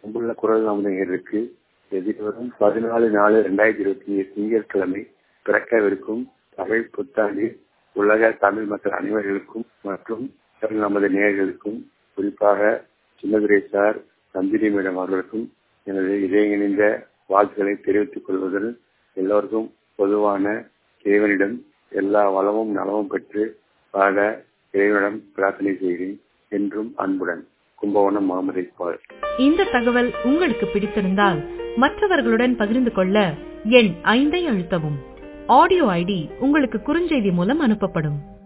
அன்புள்ள குரல் நாமதேயருக்கு எதிர்வரும் பதினாலு நாலு ரெண்டாயிரத்தி இருபத்தி ஏழு திங்கட்கிழமை பிறக்கவிருக்கும் தமிழ் புத்தாண்டு உலக தமிழ் மக்கள் அனைவர்களுக்கும் மற்றும் நமது நேயர்களுக்கும் குறிப்பாக சின்னதுரை சார் நந்தினி மேடம் அவர்களுக்கும் எனது இதயங்கிணைந்த வாழ்த்துக்களை தெரிவித்துக் கொள்வதுடன் எல்லோருக்கும் பொதுவான இறைவனிடம் எல்லா வளமும் நலமும் பெற்று வாழ இறைவனிடம் பிரார்த்தனை செய்கிறேன் என்றும் அன்புடன் கும்பகோணம் மாமதை பால் இந்த தகவல் உங்களுக்கு பிடித்திருந்தால் மற்றவர்களுடன் பகிர்ந்து கொள்ள எண் ஐந்தை அழுத்தவும் ஆடியோ ஐடி உங்களுக்கு குறுஞ்செய்தி மூலம் அனுப்பப்படும்